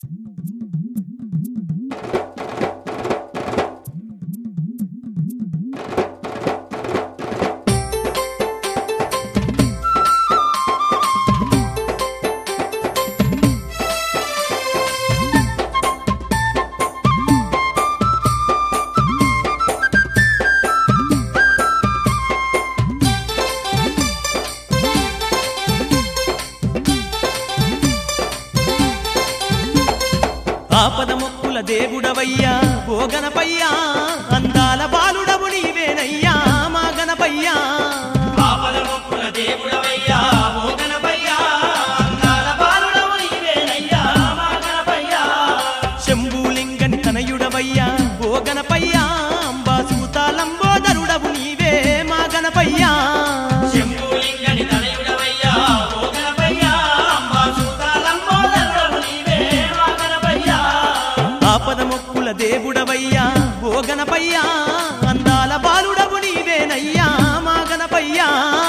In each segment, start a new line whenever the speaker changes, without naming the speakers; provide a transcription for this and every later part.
ఆపద మొక్కుల దేవుడవయ్యా ఓ గణపయ్యా అందాల బాలుడవు నీవేనయ్యా మా గణపయ్యా
ఆపద మొక్కుల దేవుడవయ్యా ఓ గణపయ్యా అందాల బాలుడవు నీవేనయ్యా మా గణపయ్యా
శంభూలింగని తనయుడవయ్యా ఓ గణపయ్యా అంబాసూతాలంబోదరుడవు నీవే మా గణపయ్యా
శంభులింగని తనయుడవయ్యా ఓ గణపయ్యా అంబా సూతాలంబోదరుడవు నీవే మా గణపయ్యా
ఆపద మొక్కుల దేవుడవయ్యా ఓ గణపయ్యా అందాల బాలుడవు నీవేనయ్యా మా గణపయ్యా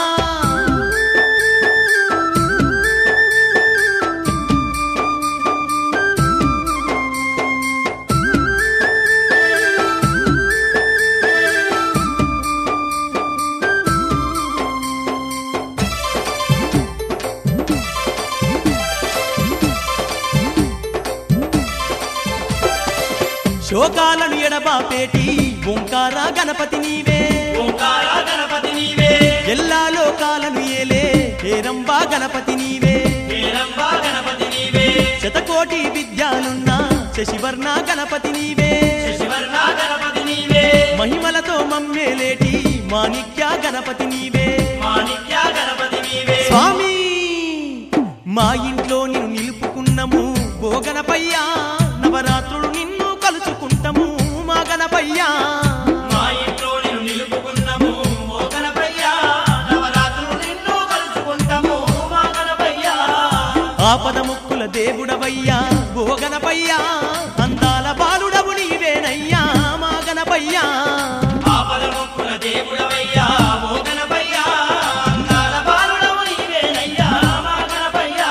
శోకాలను ఎడబాపేటి ఓంకార గణపతి నీవే
ఓంకార గణపతి నీవే
ఎల్లా లోకాలను ఏలే హేరంబా గణపతి నీవే
హేరంబా గణపతి నీవే
శతకోటి విద్యాలున్న శశివర్ణ గణపతి నీవే
శశివర్ణ గణపతి నీవే
మహిమలతో మమ్మేలేటి మాణిక్య గణపతి నీవే
మాణిక్య గణపతి నీవే
స్వామి మా ఇంట్లో నిన్ను నిలుపుకున్నము ఓ గణపయ్యా నవరాత్రులు నిన్ను కలుసుకుంటాము మా గణపయ్యా
మా ఇంట్లో నిన్ను నిలుపుకున్నాము ఓ గణపయ్యా నవరాత్రులు నిన్ను కలుసుకుంటాము మా గణపయ్యా
ఆపద ముక్కుల దేవుడవయ్యా ఓ గణపయ్యా అందాల బాలుడవు నీవేనయ్యా మా గణపయ్యా
ఆపద మొక్కుల దేవుడవయ్యా ఓ గణపయ్యా అందాల బాలుడవు నీవేనయ్యా మా గణపయ్యా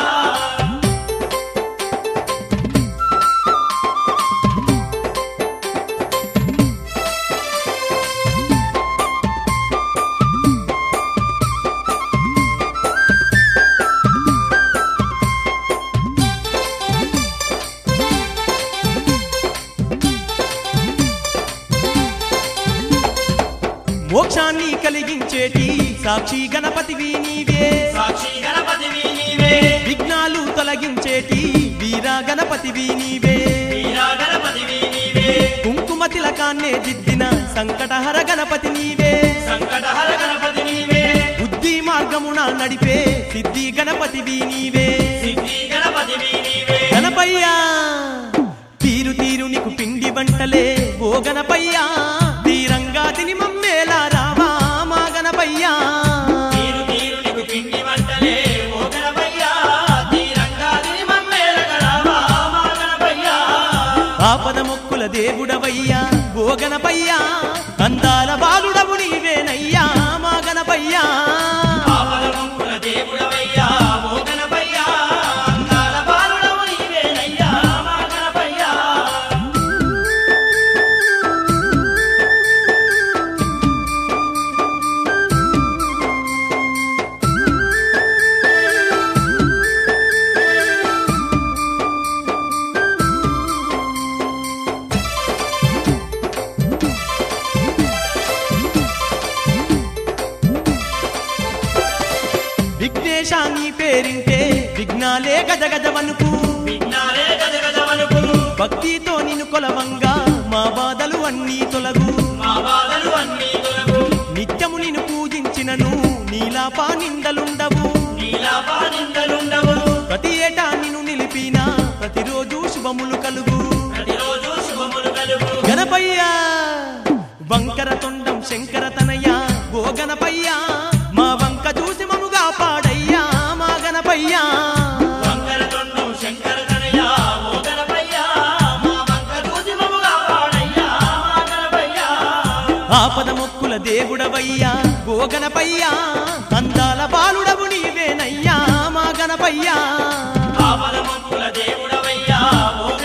మోక్షాన్ని కలిగించేటి సాక్షి గణపతివి నీవే
సాక్షి గణపతివి నీవే
విఘ్నాలు తొలగించేటి వీరా గణపతివి నీవే
వీరా గణపతివి నీవే
కుంకుమ తిలకాన్నే దిద్దిన సంకటహర గణపతి నీవే
సంకటహర గణపతి నీవే
బుద్ధి మార్గమున నడిపే సిద్ధి గణపతివి నీవే
సిద్ధి గణపతివి నీవే
గణపయ్యా తీరు తీరు నీకు పిండి వంటలే ఓ గణపయ్యా తీరంగా తిని మమ్మేలా రావా మా గణపయ్యా
తీరు తీరు నీకు పిండి వంటలే ఓ గణపయ్యా తీరంగా తిని మమ్మేలగరావా మా గణపయ్యా
ఆపద మొక్కుల దేవుడవయ్యా ఓ గణపయ్యా అందాల బాలుడవు నీవేనయ్యా మా గణపయ్యా
ఆపద మొక్కుల దేవుడవయ్యా ఓ గణపయ్యా అందాల బాలుడవు నీవేనయ్యా మా గణపయ్యా
విఘ్నేశ నీ పేరింటే విఘ్నాలే గజగజవనుకు
విఘ్నాలే గజగజవనుకు
భక్తితో నిన్ను కొలవంగా మా బాధలు అన్నీ తొలగు
మా బాధలు అన్నీ తొలగు
నిత్యము నిన్ను పూజించినను నీలాపా నిందలుండవు
నీలాపా నిందలుండవు
ప్రతి ఏటా నిన్ను నిలిపిన ప్రతిరోజు శుభములు కలుగు
ప్రతిరోజు శుభములు కలుగు
గణపయ్యా వంకర తొండం శంకర తనయ్య ఓ గణపయ్యా మా వంక చూసి మముగా పాడయ్యా మా గణపయ్యా
వంకర తొండం శంకర తనయ్యా ఓ గణపయ్యా మా వంక చూసి మమ్ముగా పాడయ్యా మా గణపయ్యా
ఆపద మొక్కుల దేవుడవయ్యా ఓ గణపయ్యా అందాల బాలుడవు నీవేనయ్యా మా గణపయ్యా
ఆపద మొక్కుల దేవుడవయ్యా ఓ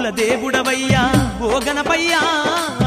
దేవుడవయ్యా ఓ గణపయ్యా